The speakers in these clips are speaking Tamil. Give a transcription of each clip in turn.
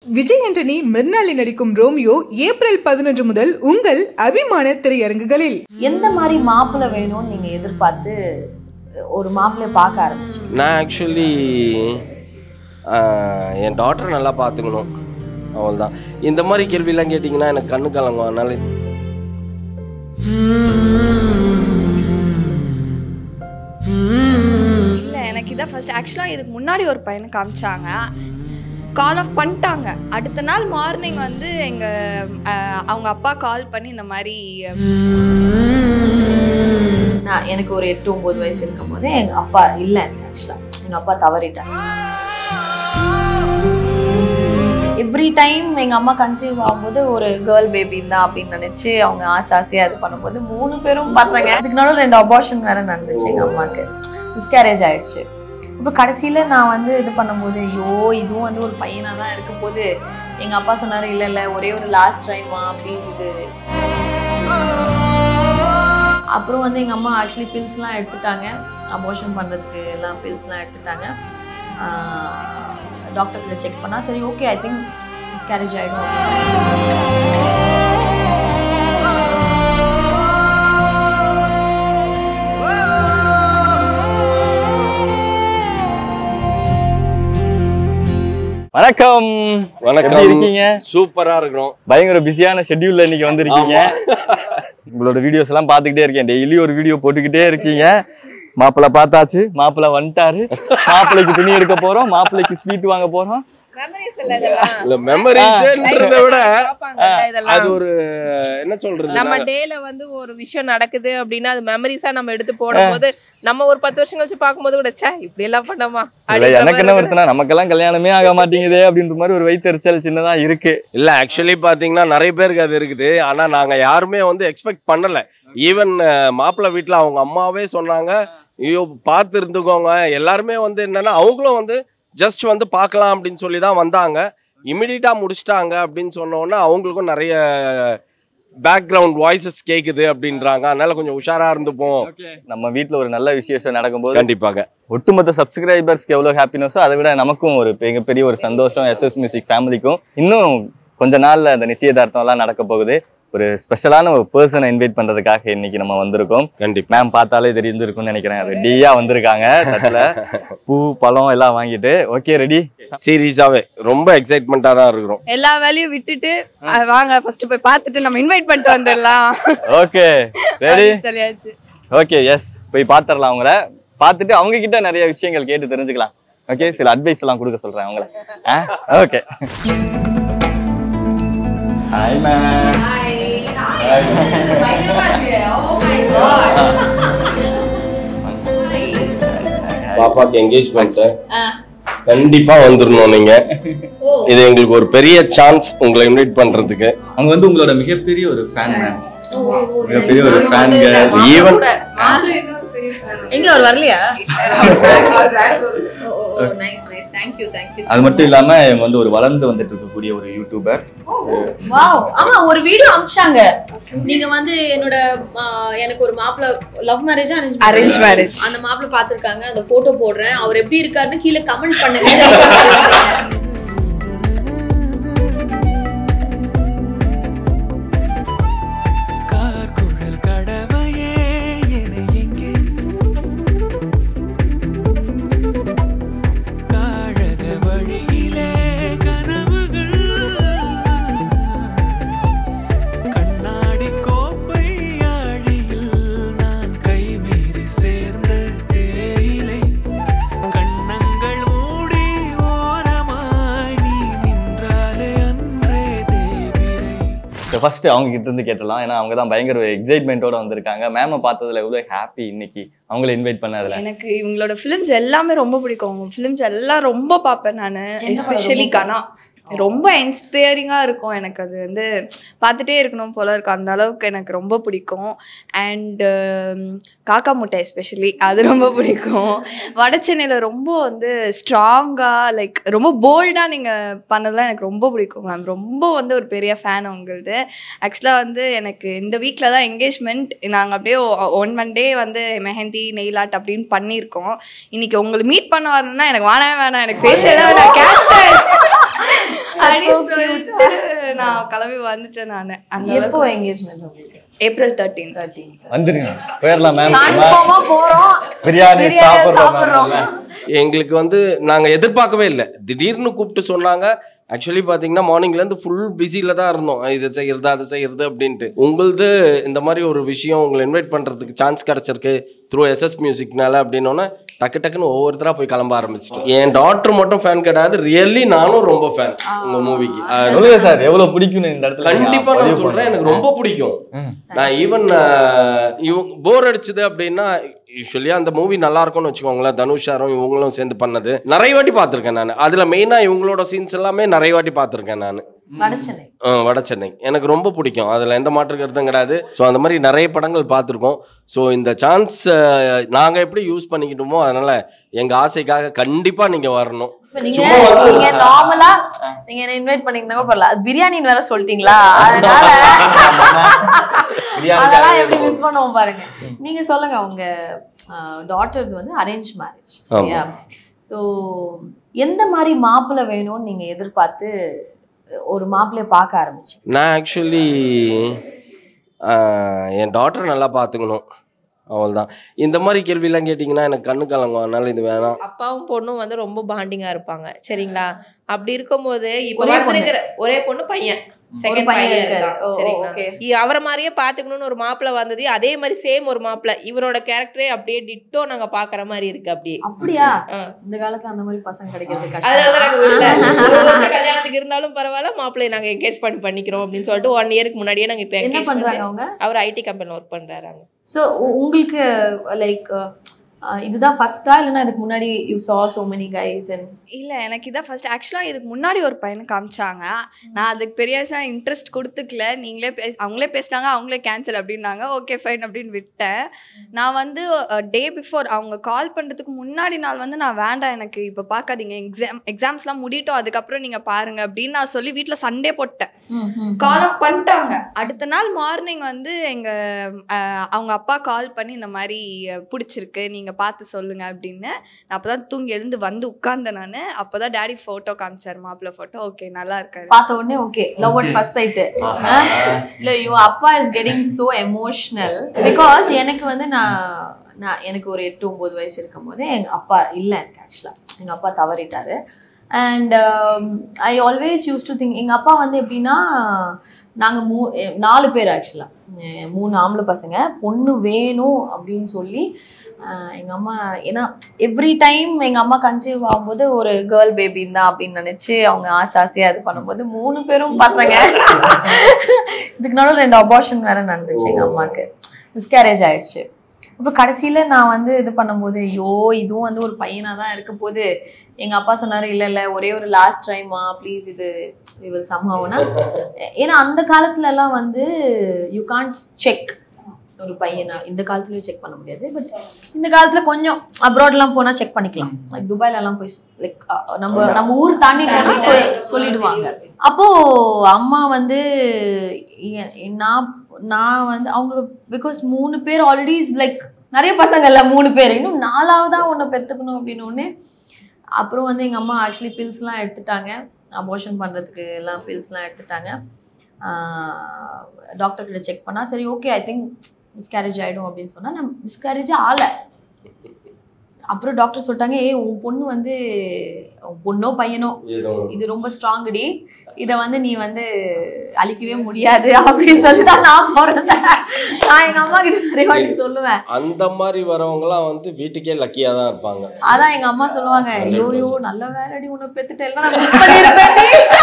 விஜய் ஆண்டனி மிர்னாலி நடிக்கும் ரோமியோ ஏப்ரல் பதினொன்று முதல் உங்கள் அபிமான திரையரங்குகளில் எந்த மாதிரி மாப்பிள்ளை வேணும்னு நீங்க எதிர்பார்த்து ஒரு மாப்பிள்ளைய பார்க்க ஆரம்பிச்சீங்க நான் ஆக்சுவலி என் டாட்டரை நல்லா பார்த்துக்கணும் அவ்வளோதான் இந்த மாதிரி கேள்வியெல்லாம் கேட்டிங்கன்னா எனக்கு கண்ணு கலங்கும் அதனால இல்லை எனக்கு இதான் ஃபர்ஸ்ட் ஆக்சுவலாக இதுக்கு முன்னாடி ஒரு பையனை காமிச்சாங்க கால் ஆஃப் பண்ணிட்டாங்க அடுத்த நாள் மார்னிங் வந்து எங்கள் அவங்க அப்பா கால் பண்ணி இந்த மாதிரி நான் எனக்கு ஒரு எட்டு ஒன்பது வயசு இருக்கும் போது எங்க அப்பா இல்லை ஆக்சுவலா எங்க அப்பா தவறிட்டாங்க எவ்ரி டைம் எங்க அம்மா கன்சீவ் ஆகும்போது ஒரு கேர்ள் பேபி தான் அப்படின்னு நினைச்சு அவங்க ஆசை ஆசையா இது பண்ணும்போது மூணு பேரும் பசங்க அதுக்கு நடுவுல ரெண்டு அபார்ஷன் வேற நடந்துச்சு எங்க அம்மாக்கு மிஸ்கேரேஜ் ஆயிடுச்சு அப்புறம் கடைசியில நான் வந்து இது பண்ணும்போது ஐயோ இதுவும் வந்து ஒரு பையனா தான் இருக்கும் போது எங்க அப்பா சொன்னாரு இல்ல இல்ல ஒரே ஒரு லாஸ்ட் ட்ரைமா ப்ளீஸ் இது அப்புறம் வந்து எங்கள் அம்மா ஆக்சுவலி பில்ஸ்லாம் எடுத்துட்டாங்க அபோஷன் பண்ணுறதுக்கு எல்லாம் பில்ஸ்லாம் எடுத்துட்டாங்க டாக்டர் கிட்ட செக் பண்ணால் சரி ஓகே ஐ திங்க் மிஸ்கேரேஜ் ஆகிடும் வணக்கம் வணக்கம் எப்படி இருக்கீங்க சூப்பரா இருக்கிறோம் பயங்கர பிஸியான ஷெட்யூல்ல இன்னைக்கு வந்திருக்கீங்க உங்களோட வீடியோஸ் எல்லாம் பார்த்துக்கிட்டே இருக்கேன் டெய்லி ஒரு வீடியோ போட்டுக்கிட்டே இருக்கீங்க மாப்பிள்ளை பார்த்தாச்சு மாப்பிள்ளை வந்துட்டாரு மாப்பிள்ளைக்கு துணி எடுக்க போறோம் மாப்பிள்ளைக்கு ஸ்வீட் வாங்க போறோம் மெமரிஸ் இல்லை இதெல்லாம் இல்ல மெமரிஸ்ன்றத விட பார்ப்பாங்கல்ல அது இதெல்லாம் ஒரு என்ன சொல்றது நம்ம டேல வந்து ஒரு விஷயம் நடக்குது அப்படின்னா அது மெமரிஸா நம்ம எடுத்து போடும்போது நம்ம ஒரு பத்து வருஷம் கழிச்சு பார்க்கும்போது கூட ச்சே இப்படி எல்லாம் பண்ணோமா இல்ல எனக்கு என்ன வருத்தனா நமக்கெல்லாம் கல்யாணமே ஆக மாட்டேங்குதே அப்படின்ற மாதிரி ஒரு வைத்தறிச்சல் சின்னதா இருக்கு இல்ல ஆக்சுவலி பாத்தீங்கன்னா நிறைய பேருக்கு அது இருக்குது ஆனா நாங்க யாருமே வந்து எக்ஸ்பெக்ட் பண்ணல ஈவன் மாப்பிள்ளை வீட்ல அவங்க அம்மாவே சொன்னாங்க ஐயோ பார்த்து இருந்துக்கோங்க எல்லாருமே வந்து என்னன்னா அவங்களும் வந்து ஜஸ்ட் வந்து பார்க்கலாம் அப்படின்னு சொல்லி தான் வந்தாங்க இமிடியட்டா முடிச்சிட்டாங்க அப்படின்னு சொன்ன உடனே அவங்களுக்கும் நிறைய பேக்ரவுண்ட் வாய்ஸஸ் கேக்குது அப்படின்றாங்க அதனால கொஞ்சம் உஷாரா இருந்துப்போம் நம்ம வீட்ல ஒரு நல்ல விசேஷம் நடக்கும்போது கண்டிப்பாக ஒட்டுமொத்த சப்ஸ்கிரைபர்ஸ்க்கு எவ்வளோ ஹாப்பினஸோ அதை விட நமக்கும் ஒரு மிகப்பெரிய ஒரு சந்தோஷம் எஸ்எஸ் மியூசிக் ஃபேமிலிக்கும் இன்னும் கொஞ்ச நாள்ல அந்த நிச்சயதார்த்தம் எல்லாம் நடக்க போகுது ஒரு ஸ்பெஷலான ஒரு பர்சனை இன்வைட் பண்றதுக்காக இன்னைக்கு நம்ம வந்திருக்கோம் கண்டிப்பா மேம் பார்த்தாலே தெரிஞ்சிருக்கும்னு நினைக்கிறேன் ரெடியா வந்திருக்காங்க தட்டுல பூ பழம் எல்லாம் வாங்கிட்டு ஓகே ரெடி சீரியஸாவே ரொம்ப எக்ஸைட்மெண்ட்டா தான் இருக்கிறோம் எல்லா வேலையும் விட்டுட்டு அஹ், வாங்க ஃபர்ஸ்ட் போய் பார்த்துட்டு நம்ம இன்வைட் பண்ணிட்டு வந்துடலாம் ஓகே ரெடி அப்படின்னு சொல்லியாச்சு ஓகே எஸ் போய் பார்த்துடலாம் அவங்கள பார்த்துட்டு அவங்க கிட்ட நிறைய விஷயங்கள் கேட்டு தெரிஞ்சுக்கலாம் ஓகே சில அட்வைஸ் எல்லாம் கொடுக்க சொல்றேன் அவங்கள ஓகே ஹாய் மேம் பாப்பாக்கு என்கேஜ்மெண்ட் கண்டிப்பா வந்துடணும் நீங்க இது எங்களுக்கு ஒரு பெரிய சான்ஸ் உங்களை இன்வைட் பண்றதுக்கு அவங்க வந்து உங்களோட மிகப்பெரிய ஒரு ஃபேன் மேம் மிகப்பெரிய ஒரு ஃபேன்ங்க ஈவன் எங்க அவர் வரலையா நைஸ் நைஸ் தேங்க்யூ தேங்க்யூ அது மட்டும் இல்லாம இவங்க வந்து ஒரு வளர்ந்து வந்துட்டு இருக்கக்கூடிய ஒரு யூடியூபர் வாவ் ஆமா ஒரு வீடியோ அனுப்பிச்சாங்க நீங்க வந்து என்னோட ஆ, எனக்கு ஒரு மாப்பிள்ள love marriage arrange Arrange marriage. அந்த மாப்பிள்ள பாத்திருக்காங்க அந்த போட்டோ போடுறேன் அவர் எப்படி இருக்காருன்னு கீழே கமெண்ட் பண்ணுங்க கார்குழல் கடவையே என எங்கே காழக வழியிலே கனவுகள் கண்ணாடி கோப்பை ஆழியில் நான் கைமீறி சேர்ந்த தேயிலை கண்ணங்கள் மூடி ஓரமாய் நீ நின்றாலே அன்றே தேவிரை ஃபர்ஸ்ட் அவங்க கிட்ட இருந்து கேட்டலாம் ஏன்னா அவங்க தான் பயங்கர எக்ஸைட்மெண்ட்டோட வந்திருக்காங்க மேம பார்த்ததுல எவ்வளவு ஹாப்பி இன்னைக்கு அவங்கள இன்வைட் பண்ணதுல எனக்கு இவங்களோட ஃபிலிம்ஸ் எல்லாமே ரொம்ப பிடிக்கும் அவங்க ஃபிலிம்ஸ் எல்லாம் ரொம்ப பார்ப்பேன் நான் எஸ்பெஷலி கனா ரொம்ப இன்ஸ்பைரிங்காக இருக்கும் எனக்கு அது வந்து பார்த்துட்டே இருக்கணும் போல இருக்கும் அந்த அளவுக்கு எனக்கு ரொம்ப பிடிக்கும் அண்டு காக்கா முட்டை எஸ்பெஷலி அது ரொம்ப பிடிக்கும் வடச்சென்னையில் ரொம்ப வந்து ஸ்ட்ராங்காக லைக் ரொம்ப போல்டாக நீங்கள் பண்ணதெல்லாம் எனக்கு ரொம்ப பிடிக்கும் மேம் ரொம்ப வந்து ஒரு பெரிய ஃபேன் உங்களுது ஆக்சுவலாக வந்து எனக்கு இந்த வீக்கில் தான் என்கேஜ்மெண்ட் நாங்கள் அப்படியே ஒன் ஒன் டே வந்து மெஹந்தி நெயில் ஆர்ட் அப்படின்னு பண்ணியிருக்கோம் இன்னைக்கு உங்களை மீட் பண்ண வரணும்னா எனக்கு வேணவே வேணாம் எனக்கு ஃபேஷியலாக வேணாம் கேன்சல் அப்படின்னு சொல்லிட்டு நான் கிளம்பி வந்துட்டேன் நான் அந்த எப்போ அளவுக்கு என்கேஜ்மெண்ட் உங்களுக்கு ஏப்ரல் தேர்ட்டீன் தேர்ட்டீன் வந்துருங்க போயிடலாம் மேம் கன்ஃபார்மா போறோம் பிரியாணி பிரியாணி சாப்பிடுறோம் சாப்பிடுறோம். ma'am. எங்களுக்கு வந்து நாங்கள் எதிர்பார்க்கவே இல்லை திடீர்னு கூப்பிட்டு சொன்னாங்க ஆக்சுவலி பார்த்தீங்கன்னா மார்னிங்லேருந்து ஃபுல் பிஸியில் தான் இருந்தோம் இது செய்யறது அது செய்யறது அப்படின்ட்டு உங்களது இந்த மாதிரி ஒரு விஷயம் உங்களை இன்வைட் பண்ணுறதுக்கு சான்ஸ் கிடச்சிருக்கு த்ரூ எஸ்எஸ் மியூசிக்னால அப்படின்னோன்னே டக்கு டக்குன்னு ஒவ்வொருத்தராக போய் கிளம்ப ஆரம்பிச்சிட்டோம் என் டாக்டர் மட்டும் ஃபேன் கிடையாது ரியல்லி நானும் ரொம்ப ஃபேன் உங்கள் மூவிக்கு சொல்லுங்க சார் எவ்வளவு பிடிக்கும்னு இந்த இடத்துல கண்டிப்பா பதிவு நான் சொல்றேன் பண்றேன். எனக்கு ரொம்ப பிடிக்கும் ம். நான் ஈவன் போர் அடிச்சது அப்படின்னா யூஸ்வலி அந்த மூவி நல்லா இருக்கும்னு வச்சுக்கோங்களேன் தனுஷாரும் இவங்களும் சேர்ந்து பண்ணது நிறைய வாட்டி பார்த்துருக்கேன் நான் அதுல மெயினா இவங்களோட சீன்ஸ் எல்லாமே நிறைய வாட்டி பார்த்துருக்கேன் நான் வடச்சென்னை வட சென்னை எனக்கு ரொம்ப பிடிக்கும் அதில் எந்த மாற்று கருத்தும் கிடையாது ஸோ அந்த மாதிரி நிறைய படங்கள் பார்த்துருக்கோம் ஸோ இந்த சான்ஸ் நாங்கள் எப்படி யூஸ் பண்ணிக்கிட்டோமோ அதனால எங்கள் ஆசைக்காக கண்டிப்பாக நீங்கள் வரணும் இப்ப நீங்க சும்மா வந்து- நீங்க நார்மலா நீங்க என்ன இன்வைட் பண்ணீங்கன்னா கூட பரவாயில்ல அது பிரியாணின்னு வேற சொல்லிட்டீங்களா அதனால பிரியாணி அதெல்லாம் காலையில எப்படி மிஸ் பண்ணுவோம் பாருங்க நீங்க சொல்லுங்க உங்க டாட்டர்து வந்து அரேஞ்ச் மேரேஜ் ஆமா. ஸோ எந்த மாதிரி மாப்பிள்ளை வேணும்னு நீங்க எதிர்பார்த்து ஒரு மாப்பிள்ளைய பார்க்க ஆரம்பிச்சீங்க நான் ஆக்சுவலி என் டாட்டரை நல்லா பார்த்துக்கணும் அவ்வளோதான் இந்த மாதிரி கேள்வியெல்லாம் கேட்டிங்கன்னா எனக்கு கண்ணு கலங்கும் அதனால இது வேணாம் அப்பாவும் பொண்ணும் வந்து ரொம்ப பாண்டிங்கா இருப்பாங்க சரிங்களா அப்படி இருக்கும்போது இப்ப ஒரே பொண்ணு. வந்திருக்கிற ஒரே பொண்ணு பையன் செகண்ட் பையன் பையன் இருக்காரு. இருக்கான் ஓ, ஓ, சரிங்களா okay. இ- அவரை மாதிரியே பாத்துக்கணும்னு ஒரு மாப்பிள்ளை வந்தது அதே மாதிரி சேம் ஒரு மாப்பிள்ளை இவரோட கேரக்டரே அப்படியே டிட்டோ நாங்க பாக்குற மாதிரி இருக்கு அப்படியே அப்படியா ஆ. இந்த காலத்துல அந்த மாதிரி பசங்க கிடைக்கிறது அதனால நாங்க விடல கஷ்டம் ஒரு வருஷம் கல்யாணத்துக்கு இருந்தாலும் பரவாயில்ல மாப்பிள்ளையை நாங்க என்கேஜ் பண்ணி பண்ணிக்கிறோம் அப்படின்னு சொல்லிட்டு ஒன் இயருக்கு முன்னாடியே நாங்க இப்ப என்ன engage பண்றாங்க பண்ணி- அவங்க அவர் ஐடி கம்பெனில ஒர்க் பண்றாரு ஸோ உங்களுக்கு லைக் இதுதான் ஃபர்ஸ்டா இல்லைன்னா இதுக்கு முன்னாடி you saw so many guys and இல்லை எனக்கு இதான் ஃபர்ஸ்ட் ஆக்சுவலாக இதுக்கு முன்னாடி ஒரு பையனை காமிச்சாங்க நான் அதுக்கு பெரியசா இன்ட்ரெஸ்ட் கொடுத்துக்கல நீங்களே பேச அவங்களே பேசினாங்க அவங்களே கேன்சல் அப்படின்னாங்க ஓகே ஃபைன் அப்படின்னு விட்டேன் நான் வந்து டே பிஃபோர் அவங்க கால் பண்ணுறதுக்கு முன்னாடி நாள் வந்து நான் வேண்டாம் எனக்கு இப்போ பார்க்காதீங்க எக்ஸாம் எக்ஸாம்ஸ்லாம் முடியட்டும் அதுக்கப்புறம் நீங்கள் பாருங்க அப்படின்னு நான் சொல்லி வீட்டில் சண்டே போட்டேன் கால் ஆஃப் பண்ணிட்டாங்க அடுத்த நாள் மார்னிங் வந்து எங்கள் அவங்க அப்பா கால் பண்ணி இந்த மாதிரி அஹ், பிடிச்சிருக்கு நீங்கள் பார்த்து சொல்லுங்க அப்படின்னு நான் அப்போ தான் தூங்கி எழுந்து வந்து உட்கார்ந்தேன் நான் அப்போ தான் டேடி ஃபோட்டோ காமிச்சார் மாப்பிள்ளை ஃபோட்டோ ஓகே நல்லா இருக்காரு பார்த்த உடனே okay love at first sight இல்ல யுவர் அப்பா is getting so emotional because எனக்கு வந்து நான் நான் எனக்கு ஒரு எட்டு ஒன்பது வயசு இருக்கும் போது எங்க அப்பா இல்லை எனக்கு ஆக்சுவலா எங்க அப்பா தவறிட்டாரு and I always use to think எங்க அப்பா வந்து எப்படின்னா நாங்க மூ எ- நாலு பேர் ஆக்சுவலா மூணு ஆம்பளை பசங்க பொண்ணு வேணும் அப்படின்னு சொல்லி அஹ், எங்க அம்மா ஏன்னா எவ்ரி டைம் எங்க அம்மா கன்சீவ் ஆகும்போது ஒரு கேர்ள் பேபி தான் அப்படின்னு நினைச்சு அவங்க ஆசை ஆசையா இது பண்ணும்போது மூணு பேரும் பசங்க இதுக்கு நடுவில் ரெண்டு அபார்ஷன் வேற நடந்துச்சு எங்க அம்மாக்கு மிஸ்கேரேஜ் ஆயிடுச்சு அப்புறம் கடைசியில நான் வந்து இது பண்ணும்போது ஐயோ இதுவும் வந்து ஒரு பையனா தான் இருக்க போது எங்க அப்பா சொன்னாரு இல்ல இல்ல ஒரே ஒரு லாஸ்ட் டைமா ப்ளீஸ் இது வி வில் சம்ஹவ்னா ஏன்னா அந்த காலத்துல எல்லாம் வந்து யூ கான்ட் செக் ஒரு பையனா இந்த காலத்துலயும் செக் பண்ண முடியாது பட் இந்த காலத்துல கொஞ்சம் அப்ராட்லாம் போனா செக் பண்ணிக்கலாம் லைக் துபாய்ல எல்லாம் போய் லைக் நம்ம நம்ம ஊர் தாண்டி போனா சொல்- சொல்லிடுவாங்க அப்போ அம்மா வந்து எ- நான் நான் வந்து அவங்க பிகாஸ் மூணு பேர் ஆல்ரெடி லைக் நிறைய பசங்க இல்ல மூணு பேர் இன்னும் நாலாவதா ஒன்று பெற்றுக்கணும் அப்படின்னு ஒன்று அப்புறம் வந்து எங்கள் அம்மா ஆக்சுவலி பில்ஸ்லாம் எடுத்துட்டாங்க அபோஷன் பண்ணுறதுக்கு எல்லாம் பில்ஸ்லாம் எடுத்துட்டாங்க டாக்டர் கிட்ட செக் பண்ணால் சரி ஓகே ஐ திங்க் மிஸ்கேரேஜ் ஆகிடும் அப்படின்னு சொன்னால் நான் மிஸ்கேரேஜே ஆலை அப்புறம் டாக்டர் சொல்லிட்டாங்க ஏய் உன் பொண்ணு வந்து உன் பொண்ணோ பையனோ இது ரொம்ப ஸ்ட்ராங்குடி இதை வந்து நீ வந்து அழிக்கவே முடியாது அப்படின்னு சொல்லி தான் நான் பிறந்தேன் நான் எங்க அம்மா கிட்ட நிறைய வாட்டி சொல்லுவேன் அந்த மாதிரி வரவங்கலாம் வந்து வீட்டுக்கே லக்கியா தான் இருப்பாங்க அதான் எங்க அம்மா சொல்லுவாங்க ஐயோ ஐயோ நல்ல வேலைடி உன்னை பெத்துட்டேன் நான் மிஸ் பண்ணிருப்பேன்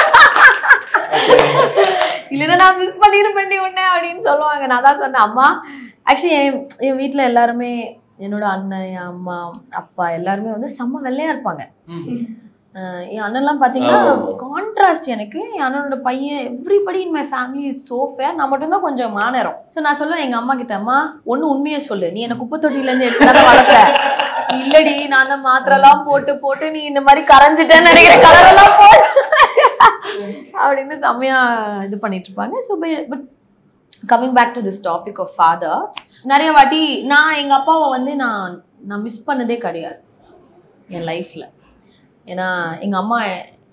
இல்லைன்னா நான் மிஸ் பண்ணிருப்பேன்டி உன்னை அப்படின்னு சொல்லுவாங்க நான் தான் சொன்னேன் அம்மா ஆக்சுவலி என் என் வீட்ல எல்லாருமே என்னோட அண்ணன் என் அம்மா அப்பா எல்லாருமே வந்து செம்ம வெள்ளையா இருப்பாங்க அஹ் என் அண்ணன்லாம் பார்த்தீங்கன்னா ஆமா. கான்ட்ராஸ்ட் எனக்கு என் அண்ணனோட பையன் everybody in my family is so fair நான் மட்டும்தான் கொஞ்சம் மாநேரம் ஸோ நான் சொல்லுவேன் எங்கள் அம்மா கிட்ட அம்மா ஒன்று உண்மையை சொல்லு நீ என்ன குப்பை தொட்டிலேருந்து எடுத்து தானே வளர்த்த இல்லடி நான் அந்த மாத்திரைலாம் போட்டு போட்டு நீ இந்த மாதிரி கரைஞ்சிட்டேன்னு நினைக்கிற கலரெல்லாம் போட்டு அப்படின்னு செம்மையா இது பண்ணிட்டு இருப்பாங்க so but coming back to this topic of father நிறைய வாட்டி நான் எங்கள் அப்பாவை வந்து நான் நான் மிஸ் பண்ணதே கிடையாது என் லைஃப்பில் ஏன்னா எங்கள் அம்மா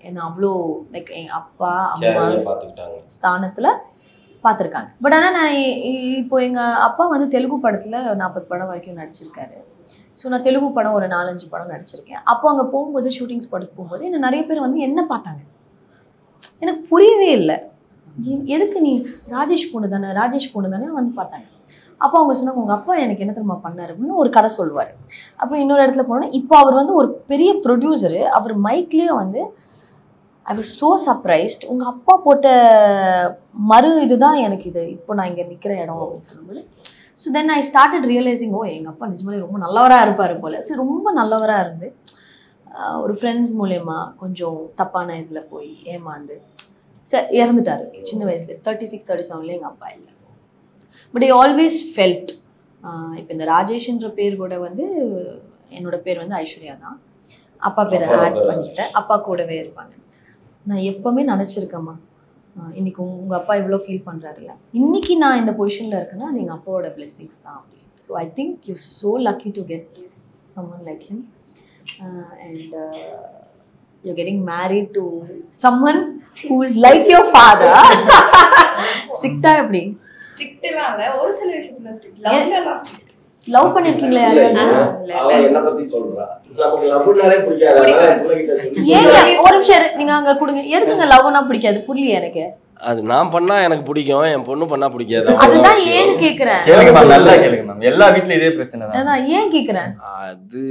என்ன அவ்வளோ லைக் எங்கள் அப்பா அம்மா கேரளா பார்த்துக்கிட்டாங்க ஸ்தானத்தில் பார்த்துருக்காங்க பட் ஆனால் நான் இ- இ- இப்போ எங்கள் அப்பா வந்து தெலுங்கு படத்தில் நாற்பது படம் வரைக்கும் நடிச்சிருக்காரு ஸோ நான் தெலுங்கு படம் ஒரு நாலஞ்சு படம் நடிச்சிருக்கேன் அப்போ அங்கே போகும்போது ஷூட்டிங் ஸ்பாட்டுக்கு போகும்போது என்ன நிறைய பேர் வந்து என்ன பார்த்தாங்க எனக்கு புரியவே இல்லை எ- எதுக்கு நீ ராஜேஷ் பொண்ணு தானே ராஜேஷ் பொண்ணு தானே வந்து பார்த்தாங்க அப்போ அவங்க சொன்னாங்க உங்கள் அப்பா எனக்கு என்ன தெரியுமா பண்ணாரு அப்படின்னு ஒரு கதை சொல்லுவார் அப்புறம் இன்னொரு இடத்துல போனோன்னா இப்போ அவர் வந்து ஒரு பெரிய ப்ரொடியூசரு அவர் மைக்லேயே வந்து ஐ வாஸ் ஸோ சர்ப்ரைஸ்ட் உங்கள் அப்பா போட்ட மறு இதுதான் எனக்கு இது இப்போ நான் இங்கே நிற்கிற இடம் அப்படின்னு சொல்லும்போது so then I started realising oh எங்கள் அப்பா நிஜமாலே ரொம்ப நல்லவராக இருப்பார் போல் ஸோ ரொம்ப நல்லவராக இருந்து ஆஹ் ஒரு ஃப்ரெண்ட்ஸ் மூலயமா கொஞ்சம் தப்பான இதில் போய் ஏமாந்து ச இறந்துட்டாரு சின்ன வயசுல தேர்ட்டி சிக்ஸ் தேர்ட்டி செவன்ல எங்கள் அப்பா இல்லை பட் ஐ ஆல்வேஸ் ஃபெல்ட் இப்போ இந்த ராஜேஷ்ன்ற பேர் கூட வந்து என்னோட பேர் வந்து ஐஸ்வர்யா தான் அப்பா பேரை அப்பா ஆட் பேர் பண்ணிட்டேன் அப்பா கூடவே இருப்பாங்க நான் எப்பவுமே நினச்சிருக்கேம்மா இன்னைக்கு உங்க உங்க அப்பா இவ்வளோ ஃபீல் பண்றாருல்ல இன்னைக்கு நான் இந்த பொசிஷன்ல இருக்கேன்னா அது எங்கள் அப்பாவோட blessings தான் அப்படின்னு so I think you so lucky to get someone like him uh, and uh, you're getting married to someone who is like your father ஸ்ட்ரிக்டா எப்படி ஸ்ட்ரிக்ட்லாம் இல்ல ஒரு சில விஷயத்துல ஸ்ட்ரிக்ட் லவ்லாம் ஸ்ட்ரிக்ட் லவ் பண்ணிருக்கீங்களா இல்ல, யாரையாச்சும் இல்ல. அவ என்ன பத்தி சொல்றா நமக்கு லவ்னாலே பிடிக்காது அதனால என் பிள்ளைகிட்ட சொல்லி ஏங்க ஒரு நிமிஷம் இரு. நீங்க அங்க கொடுங்க எதுக்குங்க லவ்னா பிடிக்காது புரியல எனக்கு அது நான் பண்ணா எனக்கு பிடிக்கும் என் பொண்ணு பண்ணா பிடிக்காது அதுதான் அவ்வளவுதான் விஷயம். ஏன்னு கேக்குறேன் கேளுங்க மேம் நல்லா கேளுங்க மேம் எல்லா வீட்லயும் இதே பிரச்சனை தான் அதான் ஏன் கேக்குறேன் அது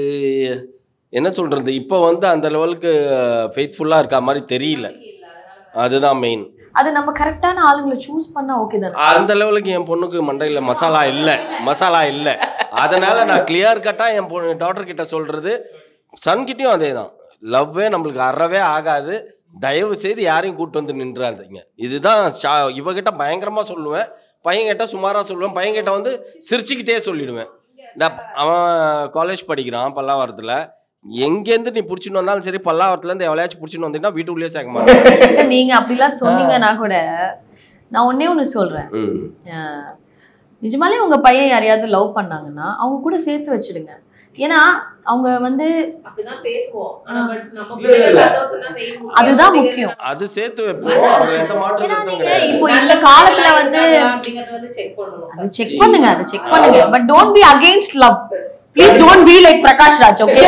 என்ன சொல்றது இப்போ வந்து அந்த லெவலுக்கு ஃபெய்த்ஃபுல்லா இருக்க மாதிரி தெரியல அதுதான் மெயின் அது நம்ம கரெக்டான ஆளுங்களை சூஸ் பண்ணா ஓகே தானே அந்த லெவலுக்கு என் பொண்ணுக்கு மண்டையில மசாலா இல்லை மசாலா இல்லை அதனால நான் கிளியர் கட்டா என் பொண்ணு டாக்டர் கிட்ட சொல்றது சன் கிட்டயும் அதே தான் லவ்வே நம்மளுக்கு அறவே ஆகாது தயவு செய்து யாரையும் கூட்டு வந்து நின்றாதீங்க இதுதான் ஷா- இவகிட்ட பயங்கரமா சொல்லுவேன் பையன்கிட்ட சுமாரா சொல்லுவேன் பையன்கிட்ட வந்து சிரிச்சுக்கிட்டே சொல்லிடுவேன் இந்த அவன் காலேஜ் படிக்கிறான் பல்லாவரத்தில் எங்கேருந்து நீ பிடிச்சின்னு வந்தாலும் சரி பல்லாவரத்துலேருந்து எவ்வளையாச்சும் பிடிச்சின்னு வந்தீங்கன்னா வீட்டுக்குள்ளேயே சேர்க்க மாட்டேன் சரி, நீங்க அப்படிலாம் சொன்னீங்கன்னா கூட நான் ஒண்ணே ஒண்ணு சொல்றேன் ம் அஹ் நிஜமாலே உங்க பையன் யாரையாவது லவ் பண்ணாங்கன்னா அவங்க கூட சேர்த்து வச்சிடுங்க ஏன்னா அவங்க வந்து அப்படிதான் பேசுவோம் ஆனா but நம்ம இல்ல, இல்ல. பிள்ளைங்க சந்தோஷம் தான் main முக்கியம். அதுதான் முக்கியம். அது சேர்த்து வைப்போம் அதுல எந்த மாற்றம் ஏன்னா கருத்தும் நீங்க கிடையாது. இப்போ நல்ல இந்த காலத்துல பிள்ளைங்களா வந்து இருக்காங்களா அப்படிங்கறத வந்து செக் பண்ணணும் அது செக் பண்ணுங்க அது செக் பண்ணுங்க but don't be against love please don't be like Prakash Raj okay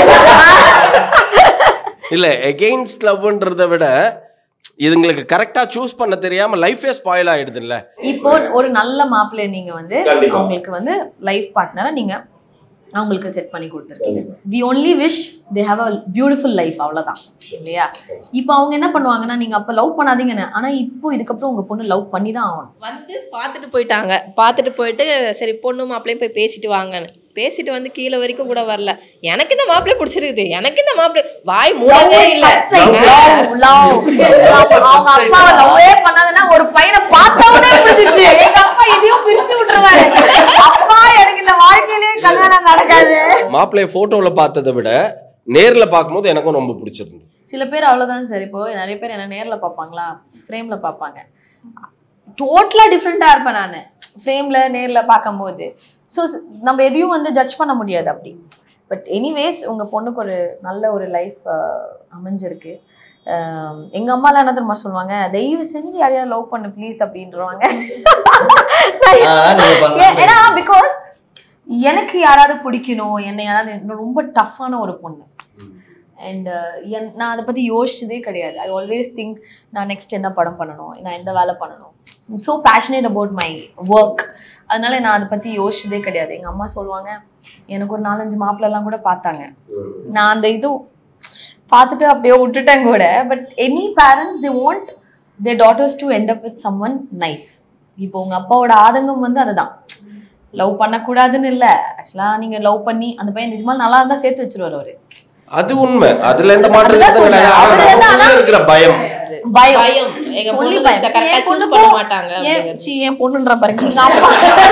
இல்ல எகெயின்ஸ்ட் லவ்ன்றதை விட இதுங்களுக்கு கரெக்டா சூஸ் பண்ண தெரியாம லைஃபே ஸ்பாயில் ஆயிடுது இல்ல இப்போ ஒரு நல்ல மாப்பிள்ளை நீங்க வந்து கண்டிப்பா. அவங்களுக்கு வந்து லைஃப் பார்ட்னரா நீங்க அவங்களுக்கு செட் பண்ணி கொடுத்துருக்கீங்க we only wish they have a beautiful life அவ்வளவுதான் இல்லையா இப்போ அவங்க என்ன பண்ணுவாங்கன்னா நீங்க அப்ப லவ் பண்ணாதீங்கன்னு ஆனா இப்போ இதுக்கப்புறம் உங்க பொண்ணு லவ் பண்ணி தான் ஆகணும் வந்து பார்த்துட்டு போயிட்டாங்க பார்த்துட்டு போயிட்டு சரி பொண்ணு மாப்பிள்ளையும் போய் பேசிட்டு வாங்கன்னு பேசிட்டு வந்து கீழே வரைக்கும் கூட வரல எனக்கு இந்த மாப்பிள்ளை பிடிச்சிருக்குது எனக்கு இந்த மாப்பிள்ளை வாய் மூடவே இல்ல Love, love. அவங்க அப்பாவை லவ்வே பண்ணாதுன்னா ஒரு பையனை பார்த்தவனே பிடிச்சிச்சு எங்க அப்பா இதையும் பிரிச்சு விட்டுருவாரு அப்பா எனக்கு இந்த வாழ்க்கையிலேயே கல்யாணம் நடக்காது மாப்பிள்ளைய போட்டோல பார்த்ததை விட நேர்ல பார்க்கும்போது எனக்கும் ரொம்ப பிடிச்சிருந்தது சில பேர் அவ்வளவுதான் சார் இப்போ நிறைய பேர் என்ன நேர்ல பார்ப்பாங்களா ஃப்ரேம்ல பார்ப்பாங்க டோட்டலா டிஃப்ரெண்டா இருப்பேன் நான் ஃப்ரேம்ல நேர்ல பார்க்கும்போது ஸோ நம்ம எதையும் வந்து ஜட்ஜ் பண்ண முடியாது அப்படி பட் எனிவேஸ் உங்க பொண்ணுக்கு ஒரு நல்ல ஒரு லைஃப் அமைஞ்சிருக்கு ஆஹ் எங்க அம்மாலாம் என்ன தெரியுமா சொல்லுவாங்க தயவு செஞ்சு யாரையாவது லவ் பண்ணு ப்ளீஸ் அப்படின்றவாங்க ஆ, நீங்க பண்ணலாம். ஏ- ஏன்னா பிகாஸ் எனக்கு யாராவது பிடிக்கணும் என்னை யாராவது இன்னும் ரொம்ப டஃப்பான ஒரு பொண்ணு அண்ட் என் நான் அதை பற்றி யோசிச்சதே கிடையாது ஐ ஆல்வேஸ் திங்க் நான் நெக்ஸ்ட் என்ன படம் பண்ணணும் நான் எந்த வேலை பண்ணணும் so passionate about my work அதனால நான் அதை பற்றி யோசிச்சதே கிடையாது எங்கள் அம்மா சொல்லுவாங்க எனக்கு ஒரு நாலஞ்சு மாப்பிள்ளலாம் கூட பார்த்தாங்க நான் அந்த இது பார்த்துட்டு அப்படியே விட்டுட்டேன் கூட but any parents they want their daughters to end up with someone nice இப்போ உங்கள் அப்பாவோட ஆதங்கம் வந்து அதுதான் லவ் பண்ணக்கூடாதுன்னு இல்லை ஆக்சுவலாக நீங்கள் லவ் பண்ணி அந்த பையன் நிஜமா நல்லா இருந்தால் சேர்த்து வச்சிருவாரு அவரு அது உண்மை அதுல எந்த மாற்றம் அதுதான் கருத்தும் கிடையாது. சொல்றேன். ஆனா அவரு வந்து நமக்குள்ள இருக்கிற பயம் பயம் பயம் எங்க சொல்லி பொண்ணு பயம். கரெக்டா என் சூஸ் பொண்ணுக்கும் பண்ண மாட்டாங்க ஏன் அப்படிங்கிறது. சி என் பொண்ணுன்ற பாருங்க எங்க அம்மா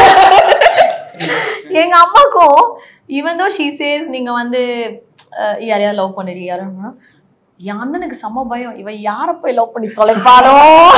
எங்க அம்மாக்கும் ஈவன் தோ ஷீ சேஸ் நீங்க வந்து அஹ், யாரையா லவ் பண்ணிடு யாரும் என் அண்ணனுக்கு செம்ம பயம் இவன் யாரை போய் லவ் பண்ணி தொலைப்பாரோ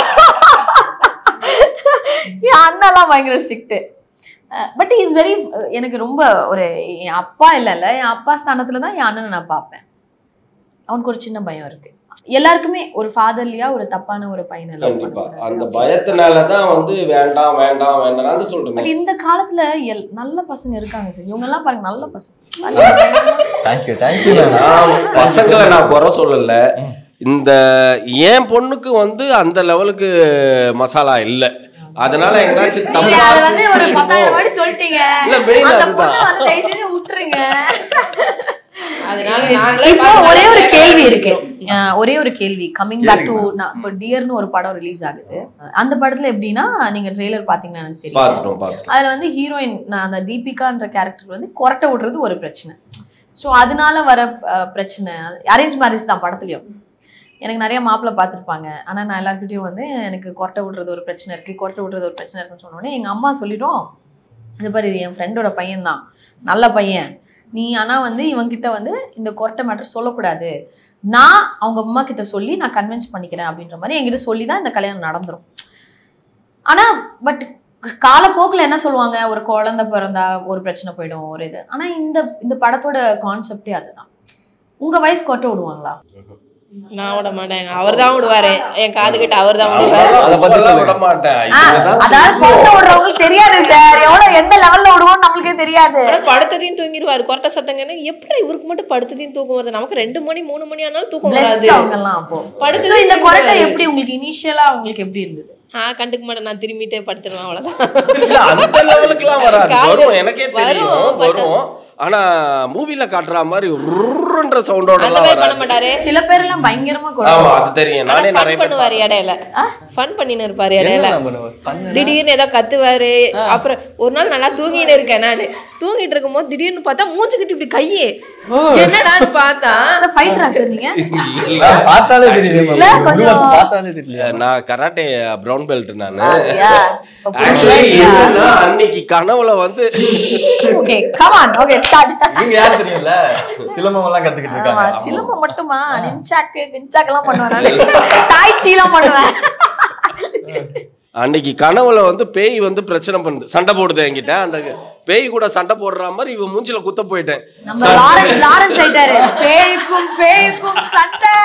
என் அண்ணெல்லாம் பயங்கர ஸ்ட்ரிக்ட்டு பட் இஸ் வெரி எனக்கு ரொம்ப ஒரு என் அப்பா இல்லைல்ல என் அப்பா ஸ்தானத்துல தான் என் அண்ணனை நான் பார்ப்பேன் அவனுக்கு ஒரு சின்ன பயம் இருக்கு எல்லாருக்குமே ஒரு ஃபாதர்லியா ஒரு தப்பான ஒரு பையனை love கண்டிப்பா பண்ணக்கூடாது. அந்த பயத்தினால தான் வந்து வேண்டாம் வேண்டாம் வேண்டாம் தான் சொல்றேன் பட் இந்த காலத்துல எல் நல்ல பசங்க இருக்காங்க சார் இவங்க எல்லாம் பாருங்க நல்ல பசங்க தேங்க்யூ தேங்க்யூ மேம் நான் பசங்களை நான் குறை சொல்லல ம். இந்த என் பொண்ணுக்கு வந்து அந்த லெவலுக்கு மசாலா இல்ல அதனால எங்கேயாச்சும் நீங்க தப்பா அதை வந்து ஒரு choose பத்தாயிரம் பண்ணிருப்போம். வாட்டி சொல்லிட்டீங்க இல்ல மெயின் அந்த அதுதான் பொண்ணை வந்து தயவு செஞ்சு விட்டுருங்க அதனால நாங்களே இப்போ பார்த்து ஒரே ஒரு நிறைய கேள்வி பேர் இருக்கு இருக்கோம். அஹ் ஒரே ஒரு கேள்வி கம்மிங் பேக் டு கேளுங்க. இப்போ டியர்னு ஒரு படம் ரிலீஸ் ஆகுது அந்த படத்துல எப்படின்னா நீங்க ட்ரெய்லர் பாத்தீங்கன்னா எனக்கு தெரியும் பாத்துட்டோம் பாத்துட்டோம் அதுல வந்து ஹீரோயின் நான் அந்த தீபிகான்ற கேரக்டர் வந்து கொரட்டை விடுறது ஒரு பிரச்சனை ஸோ அதனால வர அஹ், பிரச்சனை அரேஞ்ச் மேரேஜ் தான் படத்துலயும் எனக்கு நிறைய மாப்பிள்ளை பார்த்துருப்பாங்க ஆனா நான் எல்லாருக்கிட்டையும் வந்து எனக்கு கொரட்டை விடுறது ஒரு பிரச்சனை இருக்கு கொரட்டை விடுறது ஒரு பிரச்சனை இருக்குன்னு சொன்னோடனே எங்க அம்மா சொல்லிட்டோம் இது பாரு இது என் ஃப்ரெண்டோட பையன் தான் நல்ல பையன் நீ ஆனா வந்து இவன்கிட்ட வந்து இந்த கொரட்டை மேட்டர் சொல்லக்கூடாது நான் அவங்க அம்மா கிட்ட சொல்லி நான் கன்வின்ஸ் பண்ணிக்கிறேன் அப்படின்ற மாதிரி என்கிட்ட சொல்லி தான் இந்த கல்யாணம் நடந்துரும் ஆனா பட் காலப்போக்கில் என்ன சொல்லுவாங்க ஒரு குழந்தை பிறந்தா ஒரு பிரச்சனை போயிடும் ஒரு இது ஆனா இந்த இந்த படத்தோட கான்செப்டே அதுதான் உங்க வைஃப் கொட்டை விடுவாங்களா நான் விட மாட்டேன் அவர் தான் விடுவாரு என் காது கிட்ட அவர் தான் விடுவாரு அதை பத்தி அதெல்லாம் சொல்லுங்க. விட மாட்டேன் ஆ, இதுதான் அதாவது கொட்டை விடுறவங்களுக்கு தெரியாது சார் எவ்வளவு எந்த லெவல்ல விடுவோம்னு நம்மளுக்கே தெரியாது ஆனா படுத்ததையும் தூங்கிடுவாரு கொரட்டை சத்தங்கன்னு எப்படி இவருக்கு மட்டும் படுத்ததையும் தூக்கம் வருது நமக்கு ரெண்டு மணி மூணு மணி ஆனாலும் தூக்கம் வராது Blessed அவங்கெல்லாம் அப்போ படுத்ததையும் So, இந்த தூக்கம் கொரட்டை வராது. எப்படி உங்களுக்கு இனிஷியலா உங்களுக்கு எப்படி இருந்தது ஆ கண்டுக்க மாட்டேன் நான் திரும்பிட்டே படுத்துருவேன் அவ்வளவுதான் இல்ல, அந்த லெவலுக்குலாம் வராது காது வரும் எனக்கே தெரியும் வரும், but- வரும் ஆனா மூவில காட்டுற மாதிரி உருன்ற சவுண்டோட அந்த எல்லாம் மாதிரி பண்ண வராது மாட்டாரு சில பேர் எல்லாம் பயங்கரமா ஆமா கொட்டை அது தெரியும் நானே ஃபன் நிறைய பேர் பண்ணுவாரு இடையில ஃபன் பண்ணின்னு இருப்பாரு என்ன இடையில நான் பண்ணுவேன்? பண்ணுனா? திடீர்னு ஏதோ கத்துவாரு அப்புறம் ஒரு நாள் நல்லா தூங்கிட்டு இருக்கேன் நானு தூங்கிட்டு இருக்கும்போது திடீர்னு பார்த்தா மூஞ்சுக்கிட்டு இப்படி கையே என்னடான்னு பார்த்தா ஃபைட்டரா சார் நீங்க இல்ல, பார்த்தாலே தெரியுது இல்ல, மேம். கொஞ்சம் உருவத்தை பார்த்தாலே தெரியுது நான் கராட்டே பிரவுன் பெல்ட் நானு Yeah. இப்ப ஆக்சுவலி புரியுதா? என்னன்னா அன்னைக்கு கனவுல வந்து Okay, come on. Okay, start. நீங்க யாரு தெரியும்ல சிலம்பம் எல்லாம் கத்துக்கிட்டு ஆமா, இருக்காங்க சிலம்பம் மட்டுமா நின்சாக்கு கின்சாக்கு எல்லாம் பண்ணுவேன் நானு. தாய்ச்சி எல்லாம் பண்ணுவேன் அன்னைக்கு கனவுல வந்து பேய் வந்து பிரச்சனை பண்ணுது சண்டை போடுது என்கிட்ட அந்த பேய் கூட சண்டை போடுற மாதிரி இவன் மூஞ்சில குத்த போயிட்டேன் நம்ம லாரன்ஸ் லாரன்ஸ் ஆயிட்டாரு பேய்க்கும் பேய்க்கும் சண்டை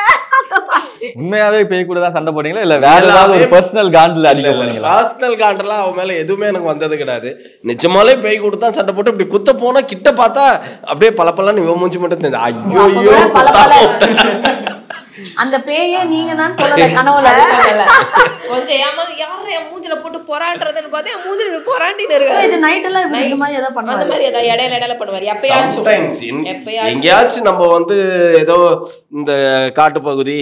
உண்மையாவே பேய் கூட தான் சண்டை போட்டீங்களா இல்ல வேற ஏதாவது ஒரு பர்சனல் காண்டில் அடிக்க போனீங்களா பர்சனல் காண்டெல்லாம் அவன் மேல எதுவுமே எனக்கு வந்தது கிடையாது நிஜமாலே பேய் கூட தான் சண்டை போட்டு இப்படி குத்த போனா கிட்ட பார்த்தா அப்படியே பல இவன் மூஞ்சி மட்டும் தெரிஞ்சு ஐயோ அப்ப ஐயோ கூட பல குத்தா பல போட்டேன். அந்த பேயே நீங்க தான் சொல்லல கனவுல சொல்லல. கொஞ்சம் ஏமாந்து யாரும் என் மூஞ்சில போட்டு பொறான்றதுன்னு பார்த்தா என் மூஞ்சில இப்படி பொறாண்டின்னு So, இருக்கு இது நைட் எல்லாம் இப்படி இந்த மாதிரி ஏதாவது அந்த பண்ணுவாரு மாதிரி ஏதாவது இடையில இடையில பண்ணுவாரு எப்பயாச்சும் Sometimes in- எப்பயாச்சும். எங்கேயாச்சும் நம்ம வந்து ஏதோ இந்த காட்டுப்பகுதி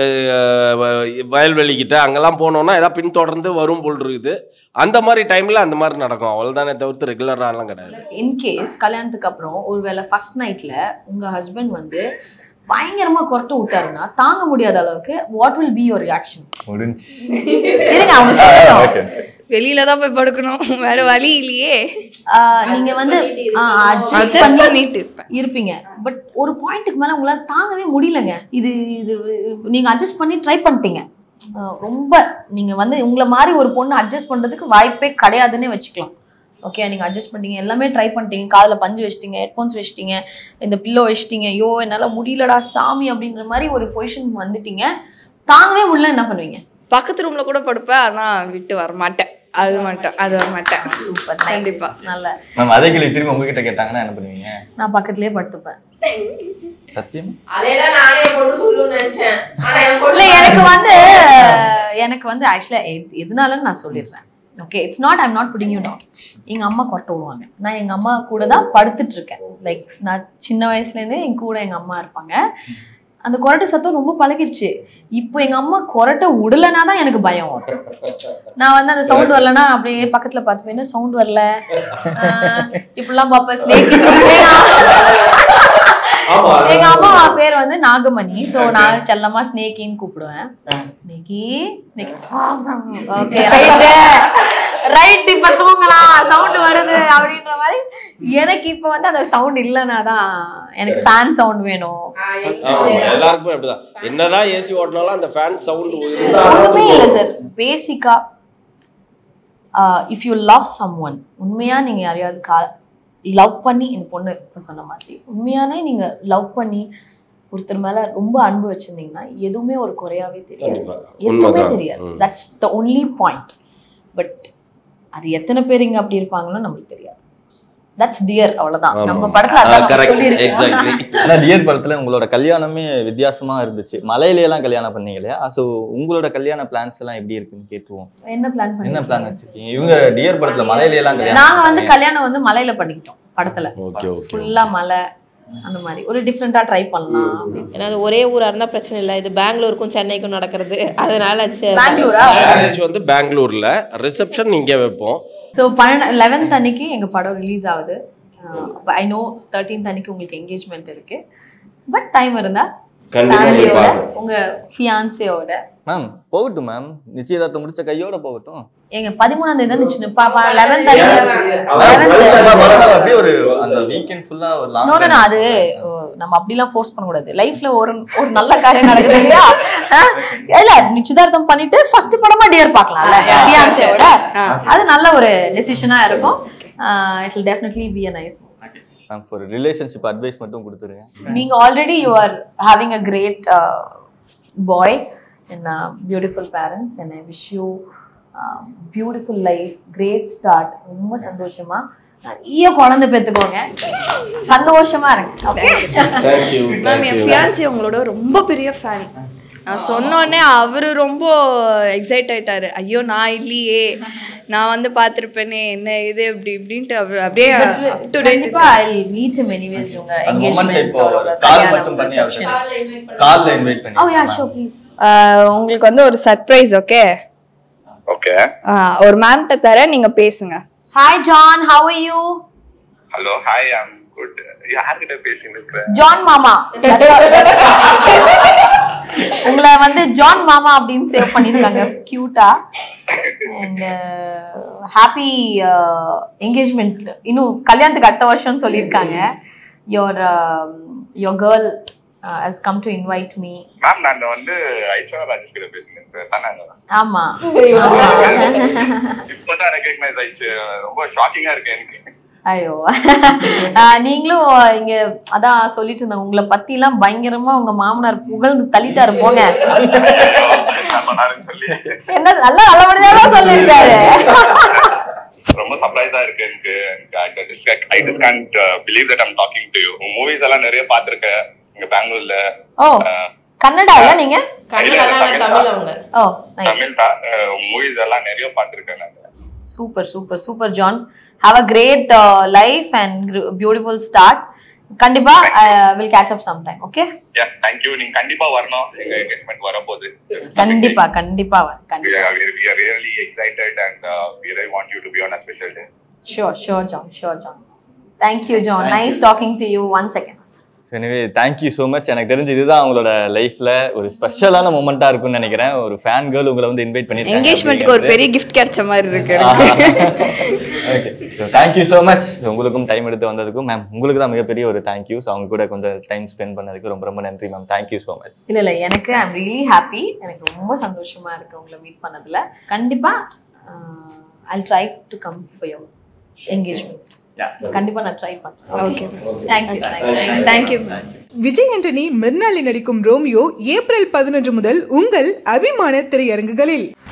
அஹ், வ- வயல்வெளிக்கிட்ட அங்கெல்லாம் போனோம்னா ஏதாவது பின்தொடர்ந்து வரும் போல் இருக்குது அந்த மாதிரி டைம்ல அந்த மாதிரி நடக்கும் அவ்வளவுதானே தவிர்த்து ரெகுலராலாம் கிடையாது இன்கேஸ் கல்யாணத்துக்கு அப்புறம் ஒருவேளை ஃபர்ஸ்ட் நைட்ல உங்க ஹஸ்பண்ட் வந்து பயங்கரமா கொரட்டை விட்டாருன்னா தாங்க முடியாத அளவுக்கு what will be your reaction முடிஞ்சு இருங்க அவங்க சொல்லட்டும் Okay. வெளியில தான் போய் படுக்கணும் வேற வழி இல்லையே ஆஹ் நீங்க வந்து அட்ஜஸ்ட் அட்ஜஸ்ட் பண்ணி பண்ணிட்டு இருப்பேன் இருப்பீங்க பட் ஒரு பாயிண்ட்டுக்கு மேல உங்களால தாங்கவே முடியலங்க இது இது நீங்க அட்ஜஸ்ட் பண்ணி ட்ரை பண்ணிட்டீங்க ஆஹ் ரொம்ப நீங்க வந்து உங்களை மாதிரி ஒரு பொண்ணு அட்ஜஸ்ட் பண்றதுக்கு வாய்ப்பே கிடையாதுன்னே வச்சுக்கலாம் ஓகே நீங்க அட்ஜஸ்ட் பண்ணிட்டீங்க எல்லாமே ட்ரை பண்ணிட்டீங்க காதுல பஞ்சு வச்சிட்டீங்க ஹெட்ஃபோன்ஸ் வச்சிட்டீங்க இந்த பில்லோ வச்சிட்டீங்க ஐயோ என்னால முடியலடா சாமி அப்படின்ற மாதிரி ஒரு பொசிஷன் வந்துட்டீங்க தாங்கவே முடியல என்ன பண்ணுவீங்க பக்கத்து ரூம்ல கூட படுப்பேன் ஆனா விட்டு வர மாட்டேன் அது மாட்டேன் அது வர மாட்டேன் சூப்பர் கண்டிப்பா. நல்ல மேம் அதே கேள்வி திரும்பி உங்ககிட்ட கேட்டாங்கன்னா என்ன பண்ணுவீங்க நான் பக்கத்துலயே படுத்துப்பேன் சத்தியம் அதேதான் நானே என் பொண்ணு சொல்லணும்னு நினைச்சேன் ஆனா என் இல்ல பொண்ணு எனக்கு வந்து எனக்கு வந்து ஆக்சுவலா எதனாலன்னு நான் சொல்லிடுறேன் okay it's not I'm not putting you down எங்க அம்மா கொரட்டை விடுவாங்க நான் எங்க அம்மா கூட தான் படுத்துட்டு இருக்கேன் லைக் நான் சின்ன வயசுல இருந்தே என் கூட எங்க அம்மா இருப்பாங்க அந்த கொரட்டை சத்தம் ரொம்ப பழகிருச்சு இப்போ எங்க அம்மா கொரட்டை விடலைன்னா தான் எனக்கு பயம் வரும் நான் வந்து அந்த சவுண்ட் வரலன்னா அப்படியே பக்கத்துல பார்த்து என்ன சவுண்ட் வரல ஆஹ் இப்படிலாம் பாப்பேன் ஸ்னேக் ஆமா எங்க அம்மா பேர் வந்து நாகமணி சோ நான் செல்லமா ஸ்னேக்கின்னு கூப்பிடுவேன் snakey snakey okay right right இப்ப தூங்கலாம் சவுண்ட் வருது அப்படின்ற மாதிரி எனக்கு இப்ப வந்து அந்த சவுண்ட் இல்லைன்னா தான் எனக்கு ஃபேன் சவுண்ட் வேணும் ஆமா எல்லாருக்குமே அப்படிதான் என்னதான் ஏசி ஓட்டினாலும் அந்த ஃபேன் சவுண்ட் ஒண்ணுமே இருந்தாலும் இல்லை சார் பேசிக்கா if you love someone உண்மையா நீங்க யாரையாவது கா லவ் பண்ணி இந்த பொண்ணு இப்போ சொன்ன மாதிரி உண்மையானே நீங்க லவ் பண்ணி ஒருத்தர் மேல ரொம்ப அன்பு வச்சிருந்தீங்கன்னா எதுவுமே ஒரு குறையாவே தெரியாது கண்டிப்பா எதுவுமே உண்மைதான் தெரியாது ம். That's the only point but அது எத்தனை பேர் இங்க அப்படி இருப்பாங்களோ நம்மளுக்கு தெரியாது தட்ஸ் டியர் அவ்வளவுதான் ஆமா. நம்ம படத்துல ஆ, அதான் correct. சொல்லியிருக்கோம் exactly. ஆனா டியர் படத்துல உங்களோட கல்யாணமே வித்தியாசமா இருந்துச்சு மலையில எல்லாம் கல்யாணம் பண்ணீங்க இல்லையா ஸோ உங்களோட கல்யாண பிளான்ஸ் எல்லாம் எப்படி இருக்குன்னு கேட்டுருவோம் என்ன பிளான் என்ன பண்ணி பிளான் வச்சிருக்கீங்க இவங்க டியர் படத்துல மலையில எல்லாம் கல்யாணம் நாங்க வந்து பண்ணாங்க. கல்யாணம் வந்து மலையில பண்ணிக்கிட்டோம் படத்துல ஓகே ஓகே ஃபுல்லா மலை அந்த மாதிரி ஒரு டிஃப்ரெண்டா ட்ரை பண்ணலாம் அப்படின்னு ஏன்னா அது ஒரே ஊரா இருந்தா பிரச்சனை இல்லை இது பெங்களூருக்கும் சென்னைக்கும் நடக்கிறது அதனால சரி. பெங்களூரா மேரேஜ் வந்து பெங்களூர்ல ரிசப்ஷன் இங்க வைப்போம் ஸோ பன்னெண்டு லெவன்த் அன்னைக்கு எங்க படம் ரிலீஸ் ஆகுது ஐ நோ தேர்ட்டீன்த் அன்னைக்கு உங்களுக்கு என்கேஜ்மெண்ட் இருக்கு பட் டைம் இருந்தா கண்டிப்பா போய் ஃபேமிலியோட பார்க்கணும் உங்க ஃபியான்சியோட மேம் போகட்டும் மேம் நிச்சயதார்த்தம் முடிச்ச கையோட போகட்டும் எங்க பதிமூணாம் தேதி தான் நிச்சு பாப்பா லெவன்த் அப்படியே ஒரு அந்த வீக்கெண்ட் ஃபுல்லா ஒரு லாங் நோ நோ அது ஓ, நம்ம அப்படிலாம் ஃபோர்ஸ் பண்ண கூடாது லைஃப்ல ஒரு ஒரு நல்ல காரியம் நடக்குது இல்லையா ஆ? இல்ல நிச்சயதார்த்தம் பண்ணிட்டு ஃபர்ஸ்ட் படமா டியர் பார்க்கலாம்ல ஃபியான்சியோட அது நல்ல ஒரு டெசிஷனா இருக்கும் it will definitely be a nice ma'am ஒரு ரிலேஷன்ஷிப் அட்வைஸ் மட்டும் கொடுத்துருங்க நீங்க already you are having a great boy and beautiful parents and I wish you beautiful life great start ரொம்ப சந்தோஷமா நிறைய குழந்தை பெத்துக்கோங்க சந்தோஷமா இருங்க ஓகே தேங்க்யூ மேம் என் ஃபியான்சி உங்களோட ரொம்ப பெரிய ஃபேன் நான் சொன்னோடனே அவரு ரொம்ப எக்ஸைட் ஆயிட்டாரு ஐயோ நான் இல்லையே நான் வந்து பார்த்துருப்பேனே என்ன இது இப்படி இப்படின்ட்டு அவர் அப்படியே up to date கண்டிப்பா ஐ மீட் him anyways உங்க அந்த மொமெண்ட் இப்போ என்கேஜ்மெண்ட் கால் மட்டும் பண்ணி ரிசப்ஷன் கால்ல இன்வைட் பண்ணி ஓ யா ஷோ ப்ளீஸ் ஆஹ் உங்களுக்கு வந்து ஒரு சர்ப்ரைஸ் ஓகே ஓகே ஒரு மேம்கிட்ட தரேன் நீங்க பேசுங்க hi John how are you hello hi I'm good யார்கிட்ட பேசிட்டு இருக்கிறேன் ஜான் மாமா உங்களை வந்து ஜான் மாமா அப்படின்னு சேவ் பண்ணிருக்காங்க கியூட்டா அண்ட் ஹாப்பி என்கேஜ்மெண்ட் இன்னும் கல்யாணத்துக்கு அடுத்த வருஷம் சொல்லியிருக்காங்க your your girl has come to invite me ma'am நான் வந்து ஐஸ்வர்யா ராஜேஷ் கிட்ட பேசிட்டு இருக்கிறேன் தானே ஆமா இப்பதான் ரெகக்னைஸ் ஆயிடுச்சு ரொம்ப ஷாக்கிங்கா இருக்கு எனக்கு ஐயோ ஆஹ் நீங்களும் இங்க அதான் சொல்லிட்டு இருந்தேன் உங்களை பத்தி எல்லாம் பயங்கரமா உங்க மாமனார் புகழ்ந்து தள்ளிட்டாரு போங்க நான் சொன்னாருன்னு சொல்லி என்ன நல்லா நல்லபடியாக சொல்லியிருக்காரு ரொம்ப சர்ப்ரைஸா இருக்கு எனக்கு I just can't believe that I'm talking to you movies எல்லாம் நிறைய பார்த்திருக்கேன் இங்க பெங்களூர்ல ஓ கன்னடால நீங்க கன்னடா தான் தமிழ் அவங்க ஓ நைஸ் தமிழ் தான் மூவிஸ் எல்லாம் நிறைய பார்த்திருக்கேன் நான் super super super John have a great life and beautiful start கண்டிப்பா will catch up some time okay yeah thank you நீங்க கண்டிப்பா வரணும் எங்க என்கேஜ்மெண்ட் வரப்போகுது கண்டிப்பா கண்டிப்பா வர கண்டிப்பா we are really excited and uh, we really want you to be on a special day sure sure John sure John thank you John nice talking to you one second so எனவே தேங்க்யூ ஸோ மச் எனக்கு தெரிஞ்சு இதுதான் அவங்களோட லைஃப்ல ஒரு ஸ்பெஷலான மூமெண்ட்டாக இருக்கும்னு நினைக்கிறேன் ஒரு ஃபேன் கேர்ள் உங்களை வந்து இன்வைட் பண்ணி என்கேஜ்மெண்ட்க்கு ஒரு பெரிய கிஃப்ட் கிடைச்ச மாதிரி இருக்கு எனக்கு. Okay so thank you so much உங்களுக்கும் டைம் எடுத்து வந்ததுக்கும் மேம் உங்களுக்கு தான் மிகப்பெரிய ஒரு தேங்க்யூ ஸோ அவங்க கூட கொஞ்சம் டைம் ஸ்பெண்ட் பண்ணதுக்கு ரொம்ப ரொம்ப நன்றி மேம் தேங்க்யூ ஸோ மச் இல்ல இல்ல எனக்கு ஐம் ரியலி ஹாப்பி எனக்கு ரொம்ப சந்தோஷமா இருக்கு உங்களை மீட் பண்ணதுல கண்டிப்பா I try to come for your engagement கண்டிப்பா நான் ட்ரை பண்றேன் okay thank you thank you thank you Vijay Antony Mirnali நடிக்கும் ரோமியோ ஏப்ரல் பதினொன்று முதல் உங்கள் அபிமான திரையரங்குகளில்